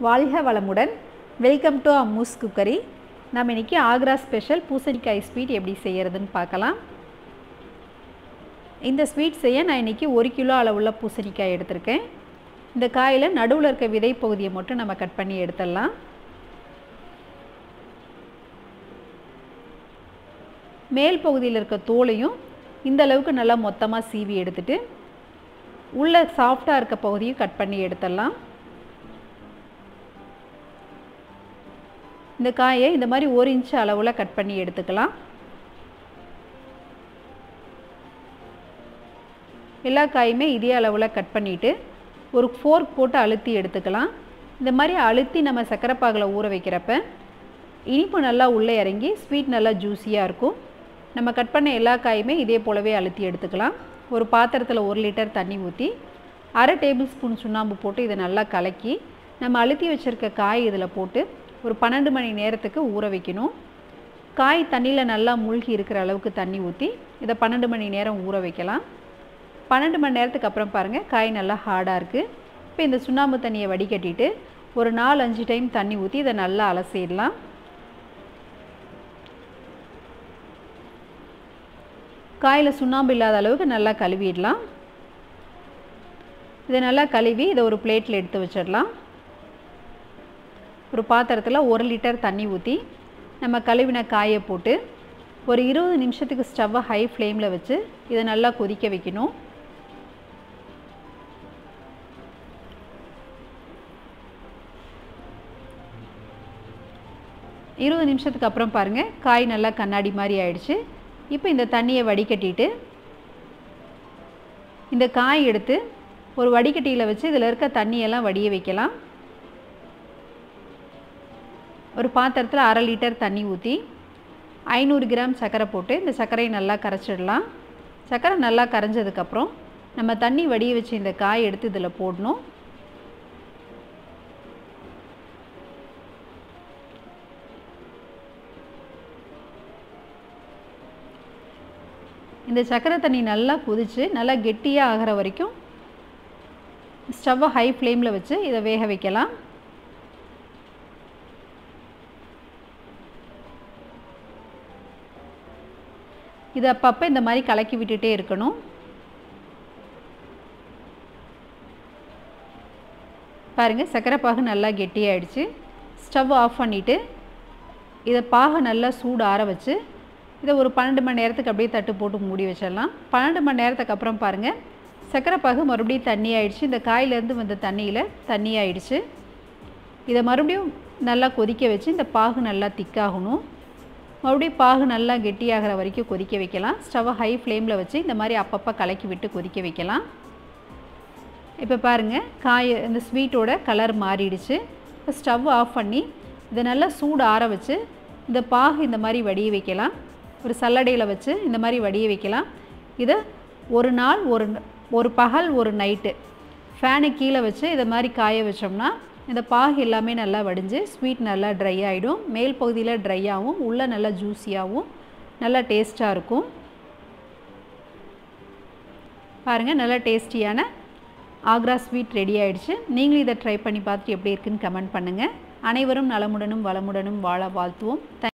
வாழ்க வளமுடன் welcome to Ammu's cookery நம்ம இன்றைக்கி ஆக்ரா ஸ்பெஷல் பூசணிக்காய் ஸ்வீட் எப்படி செய்கிறதுன்னு பார்க்கலாம் இந்த ஸ்வீட் செய்ய நான் இன்றைக்கி ஒரு கிலோ அளவுள்ள பூசணிக்காய் எடுத்திருக்கேன் இந்த காயில் நடுவில் இருக்க விதை பகுதியை மட்டும் நம்ம கட் பண்ணி எடுத்துடலாம் மேல் பகுதியில் இருக்க தோலையும் இந்த அளவுக்கு நல்லா மொத்தமாக சீவி எடுத்துட்டு உள்ள சாஃப்டாக இருக்க பகுதியும் கட் பண்ணி எடுத்துடலாம் இந்த காயை இந்த மாதிரி ஒரு இன்ச் அளவில் கட் பண்ணி எடுத்துக்கலாம் எல்லா காயுமே இதே அளவில் கட் பண்ணிவிட்டு ஒரு ஃபோர்க் போட்டு அழுத்தி எடுத்துக்கலாம் இந்த மாதிரி அழுத்தி நம்ம சக்கரைப்பாகில் ஊற வைக்கிறப்ப இனிப்பு நல்லா உள்ளே இறங்கி ஸ்வீட் நல்லா ஜூஸியாக இருக்கும் நம்ம கட் பண்ண எல்லா காயுமே இதே போலவே அழுத்தி எடுத்துக்கலாம் ஒரு பாத்திரத்தில் ஒரு லிட்டர் தண்ணி ஊற்றி அரை டேபிள் ஸ்பூன் சுண்ணாம்பு போட்டு இதை நல்லா கலக்கி நம்ம அழுத்தி வச்சுருக்க காய் இதில் போட்டு ஒரு பன்னெண்டு மணி நேரத்துக்கு ஊற வைக்கணும் காய் தண்ணியில் நல்லா மூழ்கி இருக்கிற அளவுக்கு தண்ணி ஊற்றி இதை பன்னெண்டு மணி நேரம் ஊற வைக்கலாம் பன்னெண்டு மணி நேரத்துக்கு அப்புறம் பாருங்கள் காய் நல்லா ஹார்டாக இருக்குது இப்போ இந்த சுண்ணாம்பு தண்ணியை வடிகட்டிட்டு ஒரு நாலு அஞ்சு டைம் தண்ணி ஊற்றி இதை நல்லா அலசிடலாம் காயில் சுண்ணாம்பு இல்லாத அளவுக்கு நல்லா கழுவிடலாம் இதை நல்லா கழுவி இதை ஒரு பிளேட்டில் எடுத்து வச்சிடலாம் ஒரு பாத்திரத்தில் ஒரு லிட்டர் தண்ணி ஊற்றி நம்ம கழுவின காயை போட்டு ஒரு இருபது நிமிஷத்துக்கு ஸ்டவ்வை ஹை ஃப்ளேமில் வச்சு இதை நல்லா கொதிக்க வைக்கணும் இருபது நிமிஷத்துக்கு அப்புறம் பாருங்கள் காய் நல்லா கண்ணாடி மாதிரி ஆயிடுச்சு இப்போ இந்த தண்ணியை வடிகட்டிட்டு இந்த காய் எடுத்து ஒரு வடிகட்டியில் வச்சு இதில் இருக்க தண்ணியெல்லாம் வடிய வைக்கலாம் ஒரு பாத்திரத்தில் அரை லிட்டர் தண்ணி ஊற்றி ஐநூறு கிராம் சர்க்கரை போட்டு இந்த சர்க்கரையை நல்லா கரைச்சிடலாம் சர்க்கரை நல்லா கரைஞ்சதுக்கப்புறம் நம்ம தண்ணி வடிய வச்சு இந்த காய் எடுத்து இதில் போடணும் இந்த சர்க்கரை தண்ணி நல்லா கொதித்து நல்லா கெட்டியாக ஆகிற வரைக்கும் ஸ்டவ்வை ஹை ஃப்ளேமில் வச்சு இதை வேக வைக்கலாம் இது அப்பப்போ இந்த மாதிரி கலக்கி விட்டுட்டே இருக்கணும் பாருங்கள் சர்க்கரை பாகு நல்லா கெட்டியாயிடுச்சு ஸ்டவ் ஆஃப் பண்ணிவிட்டு இதை பாகை நல்லா சூடு ஆற வச்சு இதை ஒரு பன்னெண்டு மணி நேரத்துக்கு அப்படியே தட்டு போட்டு மூடி வச்சிடலாம் பன்னெண்டு மணி நேரத்துக்கு அப்புறம் பாருங்கள் சர்க்கரை பாகு மறுபடியும் தண்ணி ஆயிடுச்சு இந்த காயிலேருந்து வந்த தண்ணியில் தண்ணி ஆயிடுச்சு இதை மறுபடியும் நல்லா கொதிக்க வச்சு இந்த பாகு நல்லா திக்காகணும் மறுபடியும் பாகு நல்லா கெட்டியாகிற வரைக்கும் கொதிக்க வைக்கலாம் ஸ்டவ்வை ஹை ஃப்ளேமில் வச்சு இந்த மாதிரி அப்பப்போ கலக்கி விட்டு கொதிக்க வைக்கலாம் இப்போ பாருங்கள் காய இந்த ஸ்வீட்டோட கலர் மாறிடுச்சு இப்போ ஸ்டவ் ஆஃப் பண்ணி இதை நல்லா சூடு ஆற வச்சு இந்த பாகு இந்த மாதிரி வடிய வைக்கலாம் ஒரு சல்லடையில் வச்சு இந்த மாதிரி வடிய வைக்கலாம் இதை ஒரு நாள் ஒரு ஒரு பகல் ஒரு நைட்டு ஃபேனு கீழே வச்சு இதை மாதிரி காய வச்சோம்னா இந்த பாகு எல்லாமே நல்லா வடிஞ்சு ஸ்வீட் நல்லா ட்ரை ஆகிடும் மேல் பகுதியில் ட்ரையாகவும் உள்ளே நல்லா ஜூஸியாகவும் நல்லா டேஸ்ட்டாக இருக்கும் பாருங்கள் நல்லா டேஸ்டியான ஆக்ரா ஸ்வீட் ரெடி ஆகிடுச்சு நீங்களும் இதை ட்ரை பண்ணி பார்த்துட்டு எப்படி இருக்குன்னு கமெண்ட் பண்ணுங்கள் அனைவரும் நலமுடனும் வளமுடனும் வாழ வாழ்த்துவோம்